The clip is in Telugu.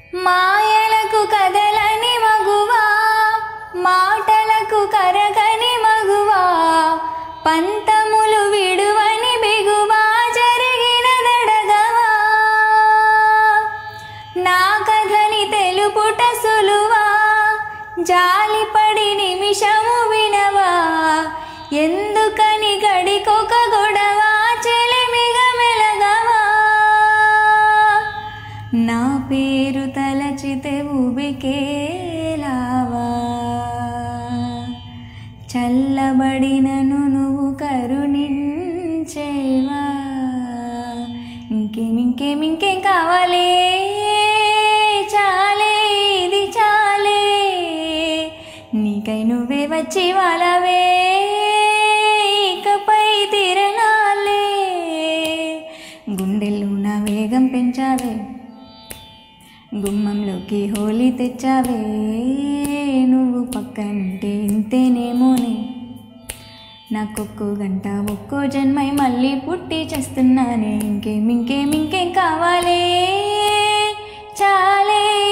మాయలకు కదలని మగువా మాటలకు కరగని మగువా పంతములు విడువని బిగువా జరిగిన దడగవా నా కథని తెలుపుట సులువా జాలిపడి నిమిషము వినవా ఎందుకని గడికొక గొడవ చెలిమిగ మెలగవా నా పేరు తలచితే ఉబికేలావా చల్లబడినను నువ్వు కరుణించేవా ఇంకేం ఇంకేం ఇంకేం కావాలి చాలే ఇది చాలే నీకై నువ్వే వచ్చి వాళ్ళవే ఇకపై తిరణాలే గుండెల్లో నా వేగం పెంచావే గుమ్మంలోకి హోలీ తెచ్చావే నువ్వు పక్కనుంటే ఇంతేనేమోనే నాకొక్కో గంట ఒక్కో జన్మై మళ్ళీ పుట్టి చేస్తున్నానే ఇంకేం ఇంకేం ఇంకేం కావాలే చాలే